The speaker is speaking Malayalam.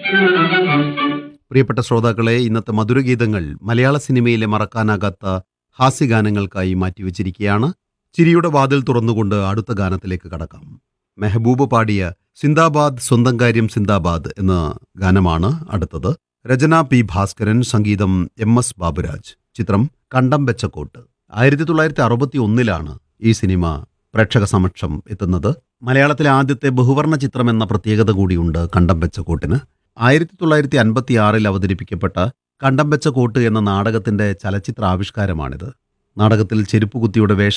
പ്രിയപ്പെട്ട ശ്രോതാക്കളെ ഇന്നത്തെ മധുരഗീതങ്ങൾ മലയാള സിനിമയിലെ മറക്കാനാകാത്ത ഹാസ്യഗാനങ്ങൾക്കായി മാറ്റിവെച്ചിരിക്കുകയാണ് ചിരിയുടെ വാതിൽ തുറന്നുകൊണ്ട് അടുത്ത ഗാനത്തിലേക്ക് കടക്കാം മെഹബൂബ് പാടിയ സിന്ദാബാദ് സ്വന്തം കാര്യം സിന്ദാബാദ് എന്ന ഗാനമാണ് അടുത്തത് രചന പി ഭാസ്കരൻ സംഗീതം എം എസ് ബാബുരാജ് ചിത്രം കണ്ടം വെച്ചക്കോട്ട് ആയിരത്തി തൊള്ളായിരത്തി അറുപത്തി ഒന്നിലാണ് ഈ സിനിമ പ്രേക്ഷക സമക്ഷം എത്തുന്നത് മലയാളത്തിലെ ആദ്യത്തെ ബഹുവർണ്ണ ചിത്രം എന്ന പ്രത്യേകത കൂടിയുണ്ട് കണ്ടം വെച്ചക്കോട്ടിന് ആയിരത്തി തൊള്ളായിരത്തി അൻപത്തി ആറിൽ അവതരിപ്പിക്കപ്പെട്ട കണ്ടം വെച്ച കോട്ട് എന്ന നാടകത്തിന്റെ ചലച്ചിത്ര ആവിഷ്കാരമാണിത് നാടകത്തിൽ ചെരുപ്പുകുത്തിയുടെ വേഷം